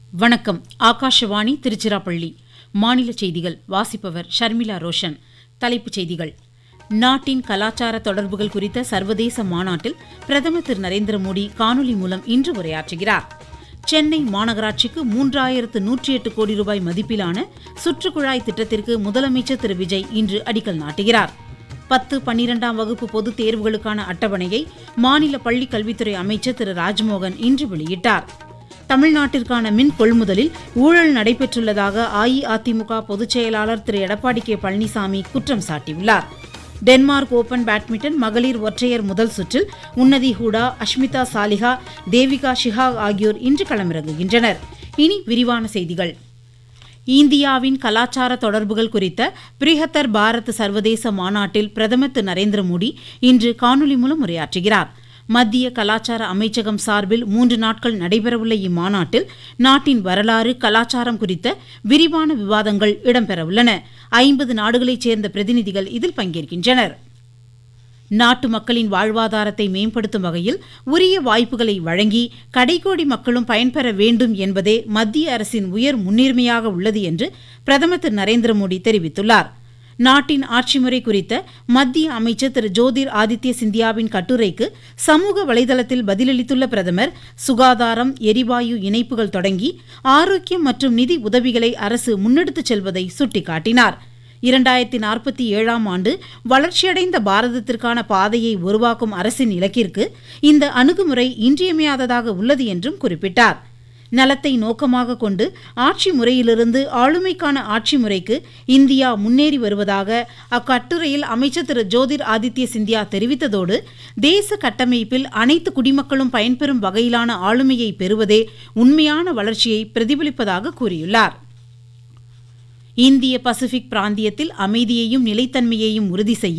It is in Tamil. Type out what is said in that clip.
வணக்கம் ஆகாஷவாணி திருச்சிராப்பள்ளி மாநில செய்திகள் வாசிப்பவர் ஷர்மிளா ரோஷன் தலைப்புச் செய்திகள் நாட்டின் கலாச்சார தொடர்புகள் குறித்த சர்வதேச மாநாட்டில் பிரதமர் திரு நரேந்திர மோடி காணொலி மூலம் இன்று உரையாற்றுகிறார் சென்னை மாநகராட்சிக்கு மூன்றாயிரத்து நூற்றி எட்டு கோடி ரூபாய் மதிப்பிலான சுற்றுக்குழாய் திட்டத்திற்கு முதலமைச்சர் திரு விஜய் இன்று அடிக்கல் நாட்டுகிறார் பத்து பன்னிரெண்டாம் வகுப்பு பொதுத் தேர்வுகளுக்கான அட்டவணையை மாநில பள்ளிக் கல்வித்துறை அமைச்சர் திரு ராஜ்மோகன் இன்று வெளியிட்டார் தமிழ்நாட்டிற்கான மின் கொள்முதலில் ஊழல் நடைபெற்றுள்ளதாக அஇஅதிமுக பொதுச் செயலாளர் திரு எடப்பாடி கே பழனிசாமி குற்றம் சாட்டியுள்ளார் டென்மார்க் ஓபன் பேட்மிண்டன் மகளிர் ஒற்றையர் முதல் சுற்றில் உன்னதி ஹூடா அஷ்மிதா சாலிஹா தேவிகா ஷிஹாக் ஆகியோர் இன்று களமிறங்குகின்றனர் இனி விரிவான செய்திகள் இந்தியாவின் கலாச்சார தொடர்புகள் குறித்த பிரிஹத்தர் பாரத் சர்வதேச மாநாட்டில் பிரதமர் திரு நரேந்திர மோடி இன்று காணொலி மூலம் உரையாற்றுகிறார் மத்திய கலாச்சார அமைச்சகம் சார்பில் மூன்று நாட்கள் நடைபெறவுள்ள இம்மாநாட்டில் நாட்டின் வரலாறு கலாச்சாரம் குறித்த விரிவான விவாதங்கள் இடம்பெறவுள்ளன ஐம்பது நாடுகளைச் சேர்ந்த பிரதிநிதிகள் இதில் பங்கேற்கின்றனர் நாட்டு மக்களின் வாழ்வாதாரத்தை மேம்படுத்தும் வகையில் உரிய வாய்ப்புகளை வழங்கி கடைக்கோடி மக்களும் பயன்பெற வேண்டும் என்பதே மத்திய அரசின் உயர் முன்னுரிமையாக உள்ளது என்று பிரதமர் திரு நரேந்திர மோடி தெரிவித்துள்ளார் நாட்டின் ஆட்சிமுறை குறித்த மத்திய அமைச்சர் திரு ஜோதிர் ஆதித்ய சிந்தியாவின் கட்டுரைக்கு சமூக வலைதளத்தில் பதிலளித்துள்ள பிரதமர் சுகாதாரம் எரிவாயு இணைப்புகள் தொடங்கி ஆரோக்கியம் மற்றும் நிதி உதவிகளை அரசு முன்னெடுத்துச் செல்வதை சுட்டிக்காட்டினார் இரண்டாயிரத்தி நாற்பத்தி ஏழாம் ஆண்டு வளர்ச்சியடைந்த பாரதத்திற்கான பாதையை உருவாக்கும் அரசின் இலக்கிற்கு இந்த அணுகுமுறை இன்றியமையாததாக உள்ளது என்றும் குறிப்பிட்டார் நலத்தை நோக்கமாக கொண்டு ஆட்சி முறையிலிருந்து ஆளுமைக்கான ஆட்சி முறைக்கு இந்தியா முன்னேறி வருவதாக அக்கட்டுரையில் அமைச்சர் திரு ஜோதிர் ஆதித்ய சிந்தியா தெரிவித்ததோடு தேச கட்டமைப்பில் அனைத்து குடிமக்களும் பயன்பெறும் வகையிலான ஆளுமையை பெறுவதே உண்மையான வளர்ச்சியை பிரதிபலிப்பதாக கூறியுள்ளார் இந்திய பசிபிக் பிராந்தியத்தில் அமைதியையும் நிலைத்தன்மையையும் உறுதி செய்ய